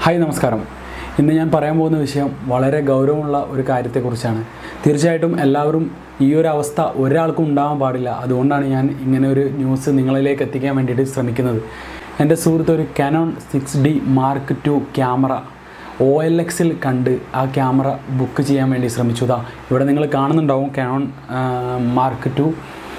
hi നമസ്കാരം ഇന്ന് ഞാൻ പറയാൻ പോകുന്ന വിഷയം വളരെ ഗൗരവമുള്ള ഒരു കാര്യത്തെക്കുറിച്ചാണ് തീർച്ചയായിട്ടും എല്ലാവരും ഈ ഒരു അവസ്ഥ ഒരാൾക്കും ഉണ്ടാകാൻ പാടില്ല അതുകൊണ്ടാണ് ഞാൻ ഇങ്ങനെ ഒരു ന്യൂസ് നിങ്ങളിലേക്ക് എത്തിക്കാൻ വേണ്ടിയിട്ട് ശ്രമിക്കുന്നത് എൻ്റെ സുഹൃത്ത് ഒരു Canon six D mark two camera O L എക്സിൽ കണ്ട് ആ ക്യാമറ ബുക്ക് ചെയ്യാൻ വേണ്ടി ശ്രമിച്ചതാ ഇവിടെ നിങ്ങൾ കാണുന്നുണ്ടാവും കാനോൺ മാർക്ക് ടു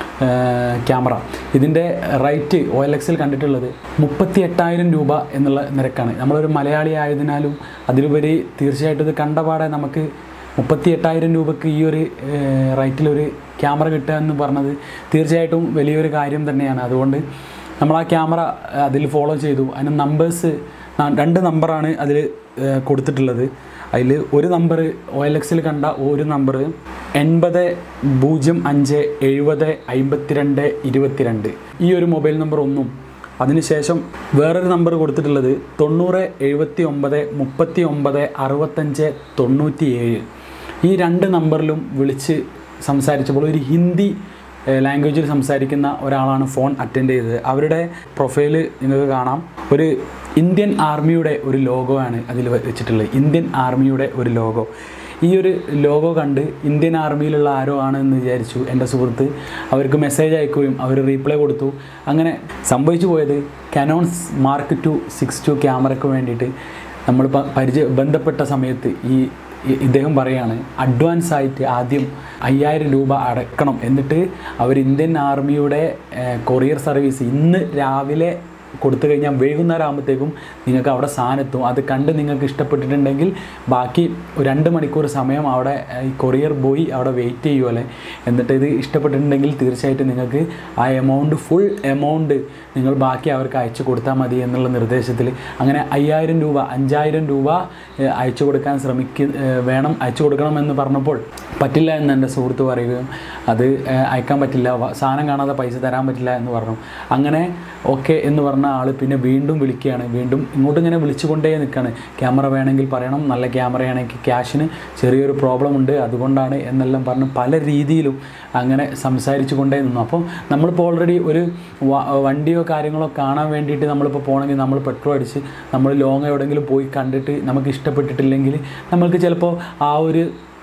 ക്യാമറ ഇതിൻ്റെ റേറ്റ് ഒ എൽ എക്സിൽ കണ്ടിട്ടുള്ളത് മുപ്പത്തി എട്ടായിരം രൂപ എന്നുള്ള നിരക്കാണ് നമ്മളൊരു മലയാളി ആയതിനാലും അതിലുപരി തീർച്ചയായിട്ടും ഇത് കണ്ടപാടെ നമുക്ക് മുപ്പത്തി എട്ടായിരം രൂപക്ക് ഈ ഒരു റേറ്റിലൊരു ക്യാമറ കിട്ടുക എന്ന് പറഞ്ഞത് തീർച്ചയായിട്ടും വലിയൊരു കാര്യം തന്നെയാണ് അതുകൊണ്ട് നമ്മൾ ആ ക്യാമറ അതിൽ ഫോളോ ചെയ്തു അതിന് നമ്പേഴ്സ് രണ്ട് നമ്പറാണ് അതിൽ കൊടുത്തിട്ടുള്ളത് അതിൽ ഒരു നമ്പർ ഒ എൽ എക്സിൽ കണ്ട ഒരു നമ്പർ എൺപത് പൂജ്യം അഞ്ച് എഴുപത് അമ്പത്തിരണ്ട് ഇരുപത്തിരണ്ട് ഈ ഒരു മൊബൈൽ നമ്പർ ഒന്നും അതിനുശേഷം വേറൊരു നമ്പർ കൊടുത്തിട്ടുള്ളത് തൊണ്ണൂറ് എഴുപത്തി ഒമ്പത് മുപ്പത്തി ഒമ്പത് അറുപത്തഞ്ച് തൊണ്ണൂറ്റി ഏഴ് ഈ രണ്ട് നമ്പറിലും വിളിച്ച് സംസാരിച്ചപ്പോൾ ഒരു ഹിന്ദി ലാംഗ്വേജിൽ സംസാരിക്കുന്ന ഒരാളാണ് ഫോൺ അറ്റൻഡ് ചെയ്തത് അവരുടെ പ്രൊഫൈല് നിങ്ങൾക്ക് കാണാം ഒരു ഇന്ത്യൻ ആർമിയുടെ ഒരു ലോഗോ ആണ് അതിൽ വെച്ചിട്ടുള്ളത് ഇന്ത്യൻ ആർമിയുടെ ഒരു ലോഗോ ഈ ഒരു ലോഗോ കണ്ട് ഇന്ത്യൻ ആർമിയിലുള്ള ആരോ ആണെന്ന് വിചാരിച്ചു എൻ്റെ സുഹൃത്ത് അവർക്ക് മെസ്സേജ് അയക്കുകയും അവർ റീപ്ലൈ കൊടുത്തു അങ്ങനെ സംഭവിച്ചു പോയത് Canon's mark two six two ക്യാമറയ്ക്ക് വേണ്ടിയിട്ട് നമ്മൾ പരിചയ ബന്ധപ്പെട്ട സമയത്ത് ഈ ഇദ്ദേഹം പറയാണ് അഡ്വാൻസ് ആയിട്ട് ആദ്യം അയ്യായിരം രൂപ അടക്കണം എന്നിട്ട് അവർ ഇന്ത്യൻ ആർമിയുടെ കൊറിയർ സർവീസ് ഇന്ന് രാവിലെ കൊടുത്തു കഴിഞ്ഞാൽ വൈകുന്നേരം ആകുമ്പോഴത്തേക്കും നിങ്ങൾക്ക് അവിടെ സാധനത്തും അത് കണ്ട് നിങ്ങൾക്ക് ഇഷ്ടപ്പെട്ടിട്ടുണ്ടെങ്കിൽ ബാക്കി രണ്ട് മണിക്കൂർ സമയം അവിടെ ഈ കൊറിയർ ബോയ് അവിടെ വെയിറ്റ് ചെയ്യുമല്ലേ എന്നിട്ട് ഇത് ഇഷ്ടപ്പെട്ടിട്ടുണ്ടെങ്കിൽ തീർച്ചയായിട്ടും നിങ്ങൾക്ക് ആ എമൗണ്ട് ഫുൾ എമൗണ്ട് നിങ്ങൾ ബാക്കി അവർക്ക് അയച്ചു കൊടുത്താൽ മതി എന്നുള്ള നിർദ്ദേശത്തിൽ അങ്ങനെ അയ്യായിരം രൂപ അഞ്ചായിരം രൂപ അയച്ചു കൊടുക്കാൻ ശ്രമിക്ക വേണം അയച്ചു കൊടുക്കണമെന്ന് പറഞ്ഞപ്പോൾ പറ്റില്ല എന്ന് എൻ്റെ സുഹൃത്ത് പറയുകയും അത് അയക്കാൻ പറ്റില്ല സാധനം കാണാതെ പൈസ തരാൻ പറ്റില്ല എന്ന് പറഞ്ഞു അങ്ങനെ ഓക്കെ എന്ന് പറഞ്ഞ ആൾ പിന്നെ വീണ്ടും വിളിക്കുകയാണ് വീണ്ടും ഇങ്ങോട്ട് ഇങ്ങനെ വിളിച്ചുകൊണ്ടേ നിൽക്കുകയാണ് ക്യാമറ വേണമെങ്കിൽ പറയണം നല്ല ക്യാമറയാണെങ്കിൽ ക്യാഷിന് ചെറിയൊരു പ്രോബ്ലം ഉണ്ട് അതുകൊണ്ടാണ് എന്നെല്ലാം പറഞ്ഞ് പല രീതിയിലും അങ്ങനെ സംസാരിച്ചു കൊണ്ടേ നിന്നു അപ്പോൾ നമ്മളിപ്പോൾ ഓൾറെഡി ഒരു വണ്ടിയോ കാര്യങ്ങളോ കാണാൻ വേണ്ടിയിട്ട് നമ്മളിപ്പോൾ പോകണമെങ്കിൽ നമ്മൾ പെട്രോൾ അടിച്ച് നമ്മൾ ലോങ് എവിടെയെങ്കിലും പോയി കണ്ടിട്ട് നമുക്ക് ഇഷ്ടപ്പെട്ടിട്ടില്ലെങ്കിൽ നമ്മൾക്ക് ചിലപ്പോൾ ആ ഒരു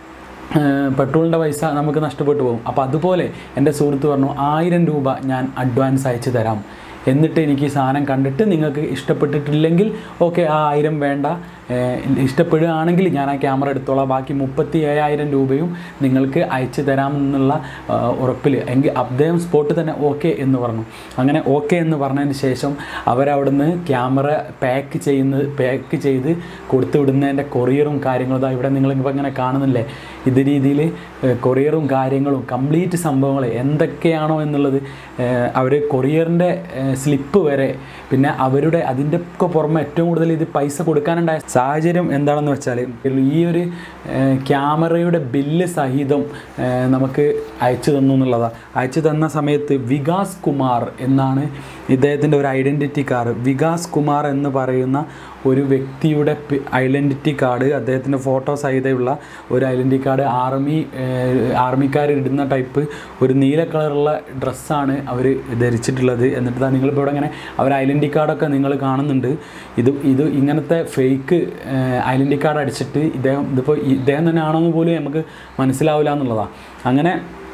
പെട്രോളിൻ്റെ പൈസ നമുക്ക് നഷ്ടപ്പെട്ടു പോകും അപ്പോൾ അതുപോലെ എൻ്റെ സുഹൃത്ത് പറഞ്ഞു ആയിരം രൂപ ഞാൻ അഡ്വാൻസ് അയച്ചു തരാം എന്നിട്ട് എനിക്ക് സാധനം കണ്ടിട്ട് നിങ്ങൾക്ക് ഇഷ്ടപ്പെട്ടിട്ടില്ലെങ്കിൽ ഓക്കെ ആ ആയിരം വേണ്ട ഇഷ്ടപ്പെടുകയാണെങ്കിൽ ഞാൻ ആ ക്യാമറ എടുത്തോളാം ബാക്കി മുപ്പത്തി ഏഴായിരം രൂപയും നിങ്ങൾക്ക് അയച്ചു തരാമെന്നുള്ള ഉറപ്പിൽ എങ്കിൽ അദ്ദേഹം സ്പോട്ട് തന്നെ ഓക്കെ എന്ന് പറഞ്ഞു അങ്ങനെ ഓക്കെ എന്ന് പറഞ്ഞതിന് ശേഷം അവരവിടുന്ന് ക്യാമറ പാക്ക് ചെയ്യുന്നത് പാക്ക് ചെയ്ത് കൊടുത്തു വിടുന്നതിൻ്റെ കൊറിയറും കാര്യങ്ങളും ഇതാ ഇവിടെ നിങ്ങളിപ്പോൾ ഇങ്ങനെ കാണുന്നില്ലേ ഇത് രീതിയിൽ കൊറിയറും കാര്യങ്ങളും കംപ്ലീറ്റ് സംഭവങ്ങൾ എന്തൊക്കെയാണോ എന്നുള്ളത് അവർ കൊറിയറിൻ്റെ സ്ലിപ്പ് വരെ പിന്നെ അവരുടെ അതിൻ്റെ ഒക്കെ പുറമെ ഏറ്റവും കൂടുതൽ ഇത് പൈസ കൊടുക്കാനുണ്ടായ സാഹചര്യം എന്താണെന്ന് വെച്ചാൽ ഈ ഒരു ക്യാമറയുടെ ബില്ല് സഹിതം നമുക്ക് അയച്ചു തന്നു എന്നുള്ളതാണ് അയച്ചു തന്ന സമയത്ത് വികാസ് കുമാർ എന്നാണ് ഇദ്ദേഹത്തിൻ്റെ ഒരു ഐഡൻറ്റിറ്റി കാർഡ് വികാസ് കുമാർ എന്ന് പറയുന്ന ഒരു വ്യക്തിയുടെ ഐഡൻറ്റിറ്റി കാർഡ് അദ്ദേഹത്തിൻ്റെ ഫോട്ടോ സഹിതമുള്ള ഒരു ഐഡൻറ്റിറ്റി കാർഡ് ആർമി ആർമിക്കാർ ഇടുന്ന ടൈപ്പ് ഒരു നീല കളറുള്ള ഡ്രസ്സാണ് അവർ ധരിച്ചിട്ടുള്ളത് എന്നിട്ട് നിങ്ങളിപ്പോൾ ഇവിടെ ഇങ്ങനെ അവർ ഐഡൻറ്റി കാർഡൊക്കെ നിങ്ങൾ കാണുന്നുണ്ട് ഇത് ഇത് ഇങ്ങനത്തെ ഫേക്ക് ഐഡൻറ്റി കാർഡ് അടിച്ചിട്ട് ഇദ്ദേഹം ഇതിപ്പോൾ ഇദ്ദേഹം തന്നെ ആണോ എന്ന് പോലും നമുക്ക് മനസ്സിലാവില്ല എന്നുള്ളതാണ് അങ്ങനെ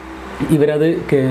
ഇവരത്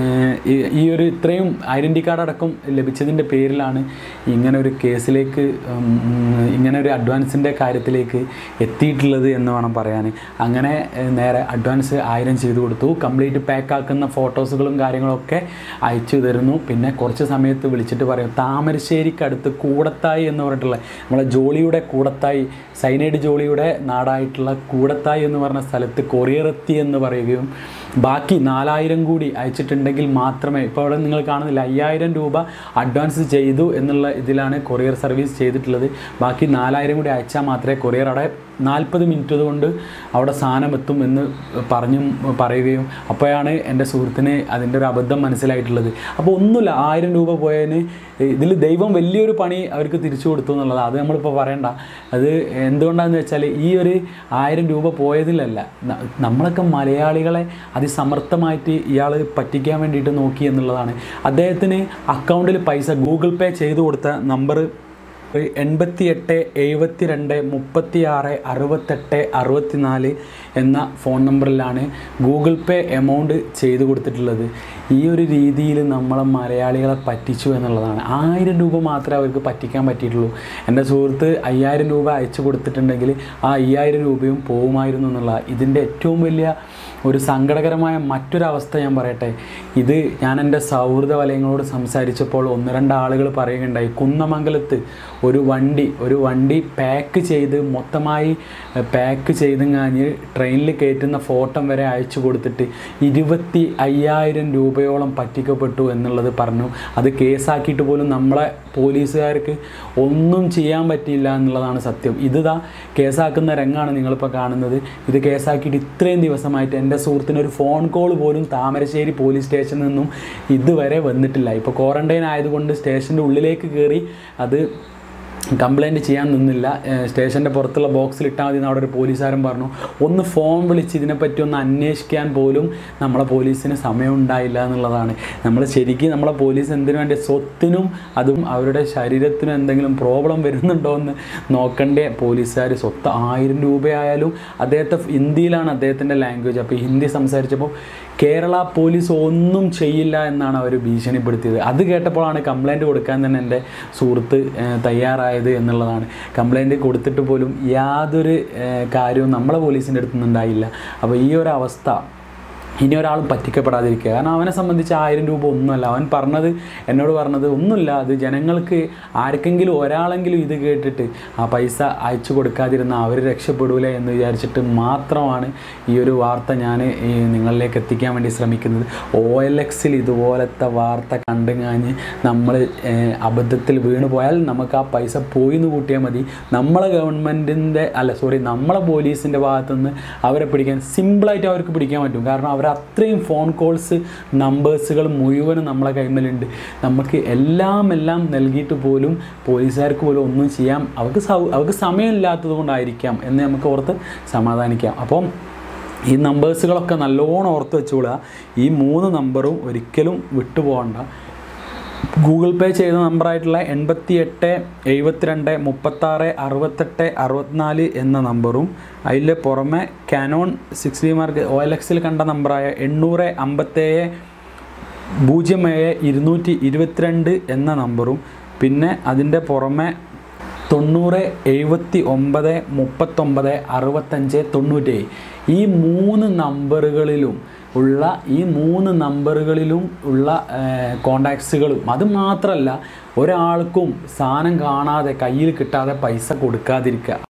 ഈ ഒരു ഇത്രയും ഐഡൻറ്റി കാർഡ് അടക്കം ലഭിച്ചതിൻ്റെ പേരിലാണ് ഇങ്ങനെ ഒരു കേസിലേക്ക് ഇങ്ങനെ ഒരു അഡ്വാൻസിൻ്റെ കാര്യത്തിലേക്ക് എത്തിയിട്ടുള്ളത് എന്ന് വേണം പറയാൻ അങ്ങനെ നേരെ അഡ്വാൻസ് ആയിരം ചെയ്തു കൊടുത്തു കംപ്ലീറ്റ് പാക്ക് ആക്കുന്ന ഫോട്ടോസുകളും കാര്യങ്ങളൊക്കെ അയച്ചു തരുന്നു പിന്നെ കുറച്ച് സമയത്ത് വിളിച്ചിട്ട് പറയും താമരശ്ശേരിക്കടുത്ത് കൂടത്തായി എന്ന് പറഞ്ഞിട്ടുള്ള നമ്മളെ ജോളിയുടെ കൂടത്തായി സൈനൈഡ് ജോളിയുടെ നാടായിട്ടുള്ള കൂടത്തായി എന്ന് പറഞ്ഞ സ്ഥലത്ത് കൊറിയർ എത്തി എന്ന് പറയുകയും ബാക്കി നാലായിരം കൂടി അയച്ചിട്ടുണ്ടെങ്കിൽ മാത്രമേ ഇപ്പോൾ അവിടെ നിങ്ങൾ കാണുന്നില്ല അയ്യായിരം രൂപ അഡ്വാൻസ് ചെയ്തു എന്നുള്ള ഇതിലാണ് കൊറിയർ സർവീസ് ചെയ്തിട്ടുള്ളത് ബാക്കി നാലായിരം കൂടി അയച്ചാൽ മാത്രമേ കൊറിയർ അവിടെ നാൽപ്പത് മിനിറ്റ് കൊണ്ട് അവിടെ സാധനം എത്തും എന്ന് പറഞ്ഞും പറയുകയും അപ്പോഴാണ് എൻ്റെ സുഹൃത്തിന് അതിൻ്റെ ഒരു അബദ്ധം മനസ്സിലായിട്ടുള്ളത് അപ്പോൾ ഒന്നുമില്ല ആയിരം രൂപ പോയതിന് ഇതിൽ ദൈവം വലിയൊരു പണി അവർക്ക് തിരിച്ചു കൊടുത്തു എന്നുള്ളത് അത് നമ്മളിപ്പോൾ പറയണ്ട അത് എന്തുകൊണ്ടാണെന്ന് വെച്ചാൽ ഈ ഒരു ആയിരം രൂപ പോയതിലല്ല നമ്മളൊക്കെ മലയാളികളെ അതിസമർത്ഥമായിട്ട് ഇയാൾ പറ്റിക്കാൻ വേണ്ടിയിട്ട് നോക്കി എന്നുള്ളതാണ് അദ്ദേഹത്തിന് അക്കൗണ്ടിൽ പൈസ ഗൂഗിൾ പേ ചെയ്തു കൊടുത്ത നമ്പർ എൺപത്തി എട്ട് എഴുപത്തി രണ്ട് മുപ്പത്തി ആറ് അറുപത്തെട്ട് അറുപത്തിനാല് എന്ന ഫോൺ നമ്പറിലാണ് ഗൂഗിൾ പേ എമൗണ്ട് ചെയ്തു കൊടുത്തിട്ടുള്ളത് ഈ ഒരു രീതിയിൽ നമ്മളെ മലയാളികളെ പറ്റിച്ചു എന്നുള്ളതാണ് ആയിരം രൂപ മാത്രമേ അവർക്ക് പറ്റിക്കാൻ പറ്റിയിട്ടുള്ളൂ എൻ്റെ സുഹൃത്ത് അയ്യായിരം രൂപ അയച്ചു കൊടുത്തിട്ടുണ്ടെങ്കിൽ ആ അയ്യായിരം രൂപയും പോകുമായിരുന്നു എന്നുള്ള ഇതിൻ്റെ ഏറ്റവും വലിയ ഒരു സങ്കടകരമായ മറ്റൊരവസ്ഥ ഞാൻ പറയട്ടെ ഇത് ഞാൻ എൻ്റെ സൗഹൃദ വലയങ്ങളോട് സംസാരിച്ചപ്പോൾ ഒന്ന് രണ്ട് ആളുകൾ പറയുകയുണ്ടായി കുന്നമംഗലത്ത് ഒരു വണ്ടി ഒരു വണ്ടി പാക്ക് ചെയ്ത് മൊത്തമായി പാക്ക് ചെയ്ത് കഴിഞ്ഞ് ട്രെയിനിൽ കയറ്റുന്ന ഫോട്ടോ വരെ അയച്ചു കൊടുത്തിട്ട് ഇരുപത്തി അയ്യായിരം രൂപയോളം പറ്റിക്കപ്പെട്ടു എന്നുള്ളത് പറഞ്ഞു അത് കേസാക്കിയിട്ട് പോലും നമ്മളെ പോലീസുകാർക്ക് ഒന്നും ചെയ്യാൻ പറ്റിയില്ല എന്നുള്ളതാണ് സത്യം ഇതാ കേസാക്കുന്ന രംഗമാണ് നിങ്ങളിപ്പോൾ കാണുന്നത് ഇത് കേസാക്കിയിട്ട് ഇത്രയും ദിവസമായിട്ട് എൻ്റെ സുഹൃത്തിന് ഒരു ഫോൺ കോൾ പോലും താമരശ്ശേരി പോലീസ് സ്റ്റേഷനിൽ നിന്നും ഇതുവരെ വന്നിട്ടില്ല ഇപ്പോൾ ക്വാറൻറ്റൈൻ ആയതുകൊണ്ട് സ്റ്റേഷൻ്റെ ഉള്ളിലേക്ക് കയറി അത് കംപ്ലൈൻറ്റ് ചെയ്യാൻ നിന്നില്ല ഏഹ് സ്റ്റേഷൻ്റെ പുറത്തുള്ള ബോക്സിൽ ഇട്ടാൽ മതി എന്ന് അവിടെ ഒരു പോലീസുകാരൻ പറഞ്ഞു ഒന്ന് ഫോൺ വിളിച്ച് ഇതിനെപ്പറ്റി ഒന്ന് അന്വേഷിക്കാൻ പോലും നമ്മളെ പോലീസിന് സമയം ഉണ്ടായില്ല എന്നുള്ളതാണ് നമ്മൾ ശരിക്കും നമ്മളെ പോലീസ് എന്തിനു വേണ്ടി സ്വത്തിനും അതും അവരുടെ ശരീരത്തിനും എന്തെങ്കിലും പ്രോബ്ലം വരുന്നുണ്ടോ എന്ന് നോക്കണ്ടേ പോലീസുകാർ സ്വത്ത് ആയിരം രൂപയായാലും അദ്ദേഹത്തെ ഹിന്ദിയിലാണ് അദ്ദേഹത്തിൻ്റെ ലാംഗ്വേജ് അപ്പോൾ ഹിന്ദി സംസാരിച്ചപ്പോൾ കേരള പോലീസ് ഒന്നും ചെയ്യില്ല എന്നാണ് അവർ ഭീഷണിപ്പെടുത്തിയത് അത് കേട്ടപ്പോഴാണ് കംപ്ലൈൻറ്റ് കൊടുക്കാൻ തന്നെ എൻ്റെ സുഹൃത്ത് ഏഹ്, തയ്യാറായത് എന്നുള്ളതാണ് കംപ്ലൈൻറ്റ് കൊടുത്തിട്ട് പോലും യാതൊരു ഏഹ്, കാര്യവും നമ്മളെ പോലീസിൻ്റെ അടുത്ത് നിന്നുണ്ടായില്ല അപ്പോൾ ഈ ഒരു അവസ്ഥ ഇനി ഒരാളും പറ്റിക്കപ്പെടാതിരിക്കുക കാരണം അവനെ സംബന്ധിച്ച് ആയിരം രൂപ ഒന്നുമല്ല അവൻ പറഞ്ഞത് എന്നോട് പറഞ്ഞത് ഒന്നുമില്ല അത് ജനങ്ങൾക്ക് ആർക്കെങ്കിലും ഒരാളെങ്കിലും ഇത് കേട്ടിട്ട് ആ പൈസ അയച്ചു കൊടുക്കാതിരുന്ന അവർ രക്ഷപ്പെടൂലേ എന്ന് വിചാരിച്ചിട്ട് മാത്രമാണ് ഈ ഒരു വാർത്ത ഞാൻ ഈ നിങ്ങളിലേക്ക് എത്തിക്കാൻ വേണ്ടി ശ്രമിക്കുന്നത് ഒ എൽ എക്സിൽ ഇതുപോലത്തെ വാർത്ത കണ്ടു കഴിഞ്ഞ് നമ്മൾ അബദ്ധത്തിൽ വീണ് പോയാൽ നമുക്ക് ആ പൈസ പോയി എന്ന് കൂട്ടിയാൽ മതി നമ്മളെ ഗവൺമെൻറ്റിൻ്റെ അല്ല സോറി നമ്മളെ പോലീസിൻ്റെ ഭാഗത്തുനിന്ന് അവരെ പിടിക്കാൻ സിമ്പിളായിട്ട് അവർക്ക് പിടിക്കാൻ പറ്റും കാരണം അവർ അത്രയും ഫോൺ കോൾസ് നമ്പേഴ്സുകൾ മുഴുവനും നമ്മളെ കൈമലുണ്ട് നമുക്ക് എല്ലാം എല്ലാം നൽകിയിട്ട് പോലും പോലീസുകാർക്ക് പോലും ഒന്നും ചെയ്യാൻ അവർക്ക് സൗ അവർക്ക് സമയമില്ലാത്തത് കൊണ്ടായിരിക്കാം എന്ന് നമുക്ക് ഓർത്ത് സമാധാനിക്കാം അപ്പം ഈ നമ്പേഴ്സുകളൊക്കെ നല്ലോണം ഓർത്ത് വെച്ചുകൊള്ളുക ഈ മൂന്ന് നമ്പറും ഒരിക്കലും വിട്ടുപോകണ്ട ഗൂഗിൾ പേ ചെയ്ത നമ്പറായിട്ടുള്ള എൺപത്തി എട്ട് എഴുപത്തിരണ്ട് മുപ്പത്താറ് അറുപത്തെട്ട് അറുപത്തിനാല് എന്ന നമ്പറും അതിൽ പുറമെ Canon six D mark O L എക്സിൽ കണ്ട നമ്പറായ എണ്ണൂറ് അമ്പത്തേഴ് പൂജ്യം ഏഴ് ഇരുന്നൂറ്റി ഇരുപത്തിരണ്ട് എന്ന നമ്പറും പിന്നെ അതിൻ്റെ പുറമെ തൊണ്ണൂറ് എഴുപത്തി ഒമ്പത് മുപ്പത്തൊമ്പത് അറുപത്തഞ്ച് തൊണ്ണൂറ്റേഴ് ഈ മൂന്ന് നമ്പറുകളിലും ഉള്ള ഈ മൂന്ന് നമ്പറുകളിലും ഉള്ള കോണ്ടാക്ട്സുകളും അത് മാത്രമല്ല ഒരാൾക്കും സാധനം കാണാതെ കയ്യിൽ കിട്ടാതെ പൈസ കൊടുക്കാതിരിക്കുക